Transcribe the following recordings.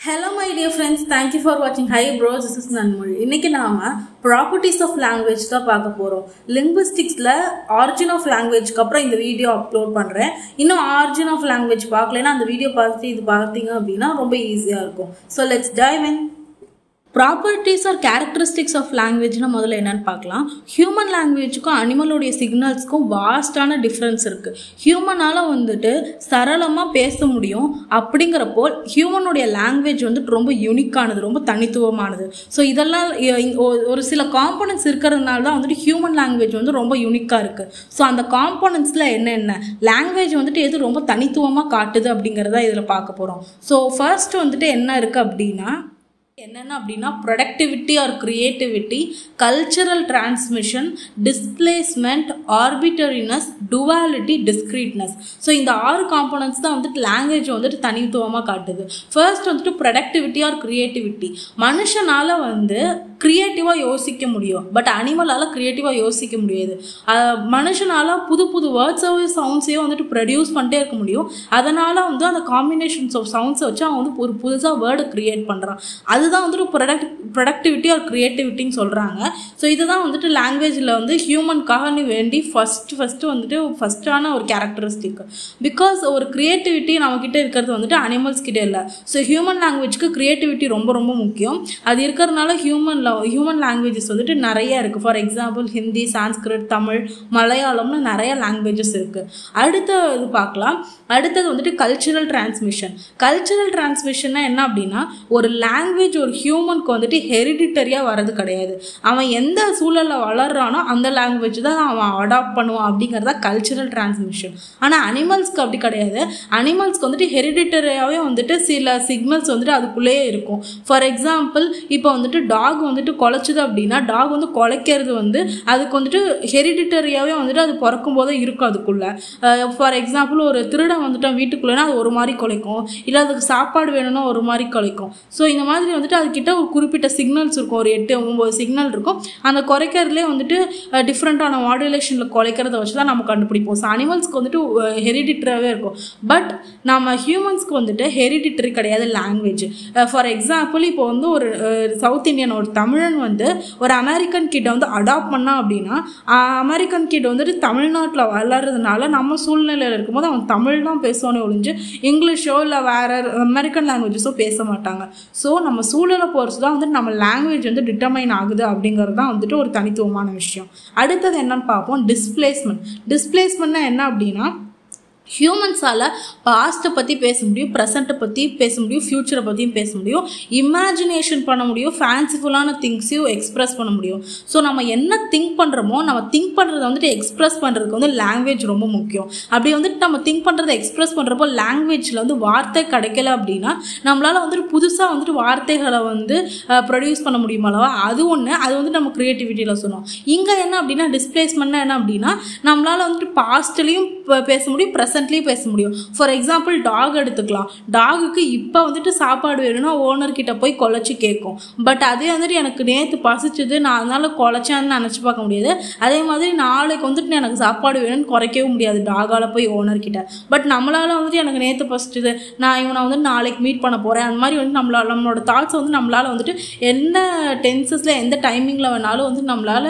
hello my dear friends thank you for வாட்சிங் hi bro this is Nanmozhi இன்னைக்கு நாம properties of language தான் பார்க்க போகிறோம் லிங்குவிஸ்டிக்ஸில் ஆரிஜின் ஆஃப் லாங்குவேஜ்க்கு அப்புறம் இந்த வீடியோ அப்லோட் பண்ணுறேன் இன்னும் ஆரிஜின் ஆஃப் லாங்குவேஜ் பார்க்கலன்னா அந்த வீடியோ பார்த்துட்டு இது பார்த்தீங்க அப்படின்னா ரொம்ப ஈஸியாக இருக்கும் so let's dive in properties or characteristics of லாங்குவேஜ்னா முதல்ல என்னன்னு பார்க்கலாம் ஹியூமன் லாங்குவேஜுக்கும் அனிமலோடைய சிக்னல்ஸ்க்கும் வாஸ்டான டிஃப்ரென்ஸ் இருக்குது ஹியூமனால் வந்துட்டு சரளமாக பேச முடியும் அப்படிங்கிறப்போ ஹியூமனுடைய லாங்குவேஜ் வந்துட்டு ரொம்ப யூனிக்கானது ரொம்ப தனித்துவமானது ஸோ இதெல்லாம் இ- இ- ஒ- ஒரு சில காம்பனன்ட்ஸ் இருக்கிறதுனால தான் வந்துட்டு ஹியூமன் லாங்குவேஜ் வந்து ரொம்ப யூனிக்காக இருக்குது ஸோ அந்த காம்பனன்ட்ஸில் என்னென்ன லாங்குவேஜ் வந்துட்டு எது ரொம்ப தனித்துவமாக காட்டுது அப்படிங்கிறத இதில் பார்க்க போகிறோம் ஸோ ஃபர்ஸ்ட் வந்துட்டு என்ன இருக்குது அப்படின்னா என்னென்ன அப்படின்னா productivity or creativity cultural transmission displacement arbitrariness duality discreteness so இந்த ஆறு காம்போனன்ட்ஸ் தான் வந்துட்டு லாங்குவேஜ் வந்துட்டு தனித்துவமாக காட்டுது ஃபர்ஸ்ட் வந்துட்டு ப்ரொடக்டிவிட்டி ஆர் கிரியேட்டிவிட்டி மனுஷனால் வந்து க்ரியேட்டிவாக யோசிக்க முடியும் பட் அனிமலால் க்ரியேட்டிவாக யோசிக்க முடியாது அஹ் மனுஷனால புது புது வேர்ட்ஸையும் சவுண்ட்ஸையும் வந்துட்டு ப்ரொடியூஸ் பண்ணிட்டே இருக்க முடியும் அதனால் வந்து அந்த காம்பினேஷன்ஸ் ஆஃப் சவுண்ட்ஸை வச்சு அவன் வந்து ஒரு புதுசாக வேர்டு க்ரியேட் பண்ணுறான் அதுதான் வந்துட்டு ப்ரொடக்ட் ப்ரொடக்டிவிட்டி ஆர் க்ரியேட்டிவிட்டின்னு சொல்கிறாங்க ஸோ இதுதான் வந்துட்டு லாங்குவேஜில் வந்து ஹியூமனுக்காக வேண்டி ஃபஸ்ட்டு ஃபஸ்ட்டு வந்துட்டு ஃபஸ்ட்டான ஒரு கேரக்டரிஸ்டிக் பிகாஸ் ஒரு க்ரியேட்டிவிட்டி நம்மக்கிட்ட இருக்கிறது வந்துட்டு அனிமல்ஸ் கிட்ட இல்லை ஸோ ஹியூமன் லாங்குவேஜ்க்கு க்ரியேட்டிவிட்டி ரொம்ப ரொம்ப முக்கியம் அது இருக்கிறதுனால ஹியூமன் ஹியூமன் லாங்குவேஜஸ் வந்துட்டு நிறைய இருக்குது ஃபார் எக்ஸாம்பிள் ஹிந்தி சான்ஸ்கிரிட் தமிழ் மலையாளம்னு நிறைய லாங்குவேஜஸ் இருக்குது அடுத்த இது பார்க்கலாம் அடுத்தது வந்துட்டு கல்ச்சுரல் டிரான்ஸ்மிஷன் கல்ச்சுரல் டிரான்ஸ்மிஷன்னா என்ன அப்படின்னா ஒரு லாங்குவேஜ் ஒரு ஹியூமனுக்கு வந்துட்டு ஹெரிடிட்டரியாக வர்றது கிடையாது அவன் எந்த சூழலில் வளர்றானோ அந்த லாங்குவேஜ் தான் அவன் அடாப்ட் பண்ணுவான் அப்படிங்கிறதா கல்ச்சுரல் டிரான்ஸ்மிஷன் ஆனால் அனிமல்ஸ்க்கு அப்படி கிடையாது அனிமல்ஸ்க்கு வந்துட்டு ஹெரிடிட்டரியாகவே வந்துட்டு சில சிக்னல்ஸ் வந்துட்டு அதுக்குள்ளேயே இருக்கும் ஃபார் எக்ஸாம்பிள் இப்போ வந்துட்டு டாக் வந்துட்டு குலைச்சுது அப்படின்னா டாக் வந்து குலைக்கிறது வந்து அதுக்கு வந்துட்டு ஹெரிடிட்டரியாகவே வந்துட்டு அது பிறக்கும் போதே இருக்கும் அதுக்குள்ளே ஃபார் எக்ஸாம்பிள் ஒரு திருடன் வந்துட்டு வீட்டுக்குள்ளேனா அது ஒரு மாதிரி குலைக்கும் இல்லை அதுக்கு சாப்பாடு வேணும்னா ஒரு மாதிரி குலைக்கும் ஸோ இந்த மாதிரி வந்துட்டு அதுக்கிட்ட ஒரு குறிப்பிட்ட சிக்னல்ஸ் இருக்கும் ஒரு எட்டு ஒம்பது சிக்னல் இருக்கும் அந்த குறைக்கிறதுலே வந்துட்டு டிஃப்ரெண்ட்டான மாடுலேஷனில் குலைக்கிறத வச்சு தான் நம்ம கண்டுபிடிப்போம் ஸோ அனிமல்ஸ்க்கு வந்துட்டு ஹெரிடிட்டராகவே இருக்கும் பட் நம்ம ஹியூமன்ஸ்க்கு வந்துட்டு ஹெரிடிட்டரி கிடையாது லாங்குவேஜ் ஃபார் எக்ஸாம்பிள் இப்போ வந்து ஒரு சவுத் இந்தியன் ஒரு தமிழன் வந்து ஒரு அமெரிக்கன் கிட்ட வந்து அடாப்ட் பண்ணா அப்படின்னா அமெரிக்கன் கிட்ட வந்துட்டு தமிழ்நாட்டில் வளர்றதுனால நம்ம சூழ்நிலையில் இருக்கும்போது அவன் தமிழ் தான் பேசுவானே ஒழிஞ்சு இங்கிலீஷோ இல்லை வேற அமெரிக்கன் லாங்குவேஜஸோ பேச மாட்டாங்க ஸோ நம்ம சூழலை பொறுத்து தான் வந்துட்டு நம்ம லாங்குவேஜ் வந்து டிட்டர்மைன் ஆகுது அப்படிங்கிறது தான் வந்துட்டு ஒரு தனித்துவமான விஷயம் அடுத்தது என்னன்னு பார்ப்போம் டிஸ்பிளேஸ்மெண்ட் டிஸ்பிளேஸ்மெண்ட்னா என்ன அப்படின்னா ஹியூமன்ஸால் பாஸ்ட்டை பற்றி பேச முடியும் ப்ரெசண்ட்டை பற்றி பேச முடியும் ஃப்யூச்சரை பற்றியும் பேச முடியும் இமேஜினேஷன் பண்ண முடியும் ஃபேன்சிஃபுல்லான திங்ஸையும் எக்ஸ்ப்ரெஸ் பண்ண முடியும் ஸோ நம்ம என்ன திங்க் பண்ணுறோமோ நம்ம திங்க் பண்ணுறதை வந்துட்டு எக்ஸ்ப்ரெஸ் பண்ணுறதுக்கு வந்து லாங்குவேஜ் ரொம்ப முக்கியம் அப்படி வந்துட்டு நம்ம திங்க் பண்ணுறதை எக்ஸ்ப்ரெஸ் பண்ணுறப்போ லாங்குவேஜில் வந்து வார்த்தை கிடைக்கல அப்படின்னா நம்மளால் வந்துட்டு புதுசாக வந்துட்டு வார்த்தைகளை வந்து ப்ரொடியூஸ் பண்ண முடியும் அல்லவா அது ஒன்று அது வந்து நம்ம க்ரியேட்டிவிட்டியில் சொன்னோம் இங்கே என்ன அப்படின்னா டிஸ்பிளேஸ்மெண்ட்னா என்ன அப்படின்னா நம்மளால் வந்துட்டு பாஸ்ட்லேயும் பேச முடியும் ப்ரெசன்ட்லேயும் பேச முடியும் ஃபார் எக்ஸாம்பிள் டாக் எடுத்துக்கலாம் டாகுக்கு இப்போ வந்துட்டு சாப்பாடு வேணும்னா ஓனர் கிட்ட போய் குலைச்சி கேட்கும் பட் அதே வந்துட்டு எனக்கு நேற்று பசிச்சுது நான் அதனால குலைச்சேன்னு நினச்சி பார்க்க முடியாது அதே மாதிரி நாளைக்கு வந்துட்டு எனக்கு சாப்பாடு வேணும்னு குறைக்கவும் முடியாது டாகால போய் ஓனர் கிட்ட பட் நம்மளால வந்துட்டு எனக்கு நேற்று பசிச்சுது நான் இவனை வந்து நாளைக்கு மீட் பண்ண போகிறேன் அந்த மாதிரி வந்து நம்மளால நம்மளோட தாட்ஸ் வந்து நம்மளால் வந்துட்டு என்ன டென்சஸில் எந்த டைமிங்கில் வேணாலும் வந்து நம்மளால்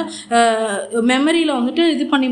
மெமரியில் வந்துட்டு இது பண்ணி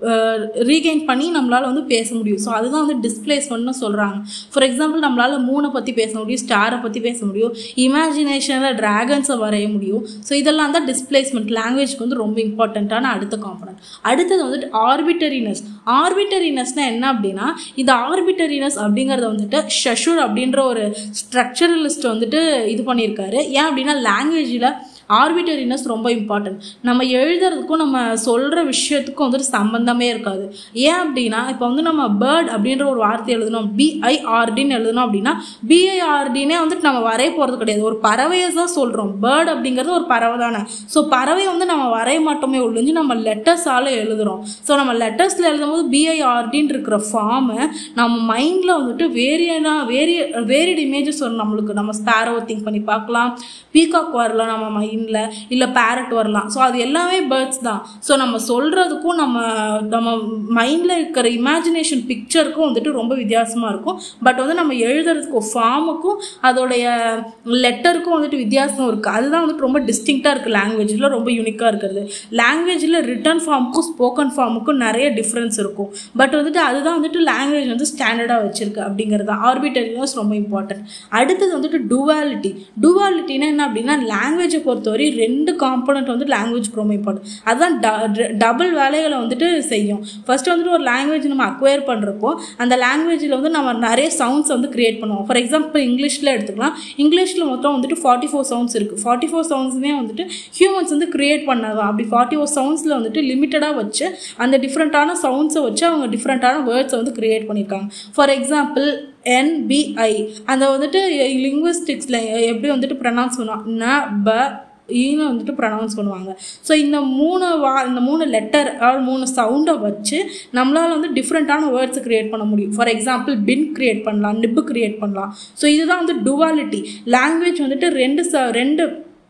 ரீகெயின் பண்ணி நம்மளால் வந்து பேச முடியும் ஸோ அதுதான் வந்து டிஸ்பிளேஸ்மெண்ட்னு சொல்கிறாங்க ஃபார் எக்ஸாம்பிள் நம்மளால் மூனை பற்றி பேச முடியும் ஸ்டாரை பற்றி பேச முடியும் இமேஜினேஷனில் ட்ராகன்ஸை வரைய முடியும் ஸோ இதெல்லாம் தான் டிஸ்பிளேஸ்மெண்ட் லாங்குவேஜ்க்கு வந்து ரொம்ப இம்பார்ட்டண்ட்டான அடுத்த காம்பனன்ட் அடுத்தது வந்துட்டு ஆர்பிட்டரினஸ் ஆர்பிட்டரினஸ்னால் என்ன அப்படின்னா இந்த ஆர்பிட்டரினஸ் அப்படிங்கிறத வந்துட்டு ஷஷூர் அப்படின்ற ஒரு ஸ்ட்ரக்சரலிஸ்ட் வந்துட்டு இது பண்ணியிருக்காரு ஏன் அப்படின்னா லாங்குவேஜில் ஆர்பிட்டரினஸ் ரொம்ப இம்பார்ட்டன்ட் நம்ம எழுதுறதுக்கும் நம்ம சொல்கிற விஷயத்துக்கும் வந்துட்டு சம்மந்தமே இருக்காது ஏன் அப்படின்னா இப்போ வந்து நம்ம பேர்ட் அப்படின்ற ஒரு வார்த்தை எழுதணும் பிஐஆர்டின்னு எழுதணும் அப்படின்னா பிஐஆர்டினே வந்துட்டு நம்ம வரைய போகிறது கிடையாது ஒரு பறவையை தான் சொல்கிறோம் பேர்ட் அப்படிங்கிறது ஒரு பறவை தானே ஸோ பறவையை வந்து நம்ம வரைய மாட்டோமே ஒழிஞ்சு நம்ம லெட்டர்ஸால் எழுதுகிறோம் ஸோ நம்ம லெட்டர்ஸில் எழுதும்போது பிஐஆர்டின்னு இருக்கிற ஃபார்மை நம்ம மைண்டில் வந்துட்டு வேரியனா வேரிய வேரியட் இமேஜஸ் வரும் நம்மளுக்கு நம்ம ஸ்பேரோவை திங்க் பண்ணி பார்க்கலாம் பீகாக் வரலாம் நம்ம மைண்டில் இல்லை பேரட் வரலாம் ஸோ அது எல்லாமே பேர்ட்ஸ் தான் ஸோ நம்ம சொல்கிறதுக்கும் நம்ம நம்ம மைண்டில் இருக்கிற இமேஜினேஷன் பிக்சருக்கும் வந்துட்டு ரொம்ப வித்தியாசமாக இருக்கும் பட் வந்து நம்ம எழுதுறதுக்கும் ஃபார்முக்கும் அதோடைய லெட்டருக்கும் வந்துட்டு வித்தியாசம் இருக்குது அதுதான் வந்துட்டு ரொம்ப டிஸ்டிங்க்டாக இருக்குது லாங்குவேஜில் ரொம்ப யூனிக்காக இருக்கிறது லாங்குவேஜில் ரிட்டன் ஃபார்முக்கும் ஸ்போக்கன் ஃபார்முக்கும் நிறைய டிஃப்ரென்ஸ் இருக்கும் பட் வந்துட்டு அதுதான் வந்துட்டு லாங்குவேஜ் வந்து ஸ்டாண்டர்டாக வச்சிருக்கு அப்படிங்கிறது ஆர்பிட்டரினஸ் ரொம்ப இம்பார்ட்டன்ட் அடுத்தது வந்துட்டு டுவாலிட்டி டுவாலிட்டினா என்ன அப்படின்னா லாங்குவேஜை பொறுத்தவரை ரெண்டு காம்பனண்ட் வந்து லாங்குவேஜ்க்கு ரொம்ப இம்பார்ட்டன்ட் அதுதான் டபுள் வேலைகளை வந்துட்டு செய்யும் ஃபர்ஸ்ட் வந்துட்டு ஒரு லாங்குவேஜ் நம்ம அக்வயர் பண்ணுறப்போ அந்த லாங்குவேஜில் வந்து நம்ம நிறைய சவுண்ட்ஸ் வந்து கிரியேட் பண்ணுவோம் ஃபார் எக்ஸாம்பிள் இங்கிலீஷில் எடுத்துக்கலாம் இங்கிலீஷில் மொத்தம் வந்துட்டு ஃபார்ட்டி ஃபோர் சவுண்ட்ஸ் இருக்குது ஃபார்ட்டி ஃபோர் சவுண்ட்ஸுமே வந்துட்டு ஹியூமன்ஸ் வந்து கிரியேட் பண்ணாங்க அப்படி ஃபார்ட்டி ஃபோர் சவுண்ட்ஸில் வந்துட்டு லிமிட்டடாக வச்சு அந்த டிஃப்ரெண்ட்டான சவுண்ட்ஸை வச்சு அவங்க டிஃப்ரெண்ட்டான வேர்ட்ஸை வந்து கிரியேட் பண்ணியிருக்காங்க ஃபார் எக்ஸாம்பிள் என்பிஐ அந்த வந்துட்டு லிங்குவிஸ்டிக்ஸில் எப்படி வந்துட்டு ப்ரனவுன்ஸ் பண்ணுவாங்க ந ப ஈன்னு வந்துட்டு ப்ரனவுன்ஸ் பண்ணுவாங்க ஸோ இந்த மூணு வா இந்த மூணு லெட்டர் ஆர் மூணு சவுண்டை வச்சு நம்மளால் வந்து டிஃப்ரெண்ட்டான வேர்ட்ஸ் க்ரியேட் பண்ண முடியும் ஃபார் எக்ஸாம்பிள் பின் க்ரியேட் பண்ணலாம் நிப்பு க்ரியேட் பண்ணலாம் ஸோ இதுதான் வந்து டுவாலிட்டி லாங்குவேஜ் வந்துட்டு ரெண்டு ச ரெண்டு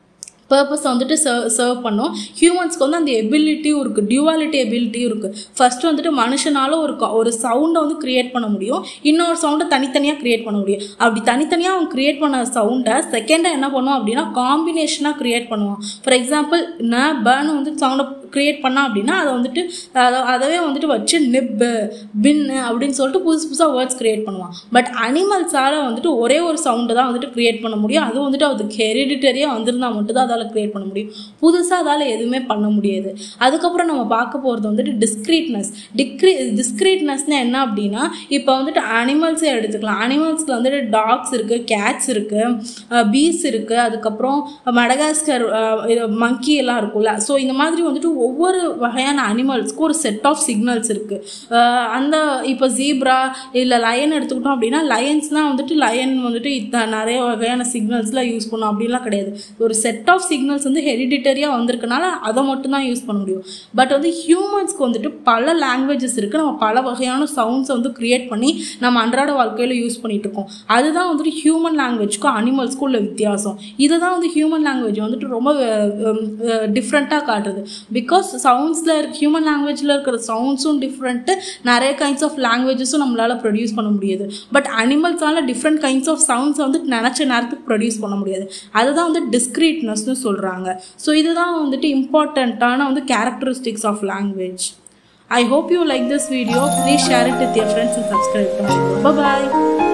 பர்பஸை வந்துட்டு சர்வ் சர்வ் பண்ணும் ஹியூமன்ஸ்க்கு வந்து அந்த எபிலிட்டியும் இருக்குது டியூவாலிட்டி எபிலிட்டியும் இருக்குது ஃபர்ஸ்ட் வந்துட்டு மனுஷனால ஒரு ஒரு சவுண்டை வந்து க்ரியேட் பண்ண முடியும் இன்னொரு சவுண்டை தனித்தனியாக க்ரியேட் பண்ண முடியும் அப்படி தனித்தனியாக அவன் க்ரியேட் பண்ண சவுண்டை செகண்டாக என்ன பண்ணுவோம் அப்படின்னா காம்பினேஷனாக க்ரியேட் பண்ணுவான் ஃபார் எக்ஸாம்பிள் ந பன்னு வந்து சவுண்டை க்ரியேட் பண்ணா அப்படின்னா அதை வந்துட்டு அதை அதவே வந்துட்டு வச்சு நிப்பு பின்னு அப்படின்னு சொல்லிட்டு புதுசு புதுசாக வேர்ட்ஸ் க்ரியேட் பண்ணுவான் பட் அனிமல்ஸால் வந்துட்டு ஒரே ஒரு சவுண்டை தான் வந்துட்டு க்ரியேட் பண்ண முடியும் அது வந்துட்டு அதுக்கு ஹெரிடிட்டரியாக வந்திருந்தால் மட்டும் தான் அதால் க்ரியேட் பண்ண முடியும் புதுசாக அதால் எதுவுமே பண்ண முடியாது அதுக்கப்புறம் நம்ம பார்க்க போகிறது வந்துட்டு டிஸ்க்ரீட்னஸ் டிக்ரீ டிஸ்க்ரீட்னஸ்னால் என்ன அப்படின்னா இப்போ வந்துட்டு அனிமல்ஸே எடுத்துக்கலாம் அனிமல்ஸில் வந்துட்டு டாக்ஸ் இருக்குது கேட்ஸ் இருக்குது பீஸ் இருக்குது அதுக்கப்புறம் மடகாஸ்கர் மங்கி எல்லாம் இருக்கும்ல ஸோ இந்த மாதிரி வந்துட்டு ஒவ்வொரு வகையான அனிமல்ஸ்க்கும் ஒரு செட் ஆஃப் சிக்னல்ஸ் இருக்குது அந்த இப்போ ஜீப்ரா இல்லை லயன் எடுத்துக்கிட்டோம் அப்படின்னா லயன்ஸ்னால் வந்துட்டு லயன் வந்துட்டு இத்த நிறைய வகையான சிக்னல்ஸ்லாம் யூஸ் பண்ணும் அப்படின்லாம் கிடையாது ஒரு செட் ஆஃப் சிக்னல்ஸ் வந்து ஹெரிடிட்டரியாக வந்திருக்கனால அதை மட்டும் தான் யூஸ் பண்ண முடியும் பட் வந்து ஹியூமன்ஸ்க்கு வந்துட்டு பல லாங்குவேஜஸ் இருக்குது நம்ம பல வகையான சவுண்ட்ஸை வந்து க்ரியேட் பண்ணி நம்ம அன்றாட வாழ்க்கையில் யூஸ் பண்ணிட்டு இருக்கோம் அதுதான் வந்துட்டு ஹியூமன் லாங்குவேஜ்க்கும் அனிமல்ஸ்க்கும் உள்ள வித்தியாசம் இதுதான் வந்து ஹியூமன் லாங்குவேஜ் வந்துட்டு ரொம்ப டிஃப்ரெண்ட்டாக காட்டுது பிகாஸ் சவுண்ட்ஸில் இருக்க ஹியூமன் லாங்குவேஜில் இருக்கிற சவுண்ட்ஸும் டிஃப்ரெண்ட்டு நிறைய கைண்ட்ஸ் ஆஃப் லாங்குவேஜஸும் நம்மளால் ப்ரொடியூஸ் பண்ண முடியுது பட் அனிமல்ஸால் டிஃப்ரெண்ட் கைண்ட்ஸ் ஆஃப் சவுண்ட்ஸை வந்து நினச்ச நேரத்துக்கு ப்ரொடியூஸ் பண்ண முடியாது அதுதான் வந்து டிஸ்க்ரீட்னஸ்னு சொல்கிறாங்க ஸோ இதுதான் வந்துட்டு இம்பார்ட்டண்ட்டான வந்து characteristics of language I hope you like this video please share it with your friends and subscribe to my bye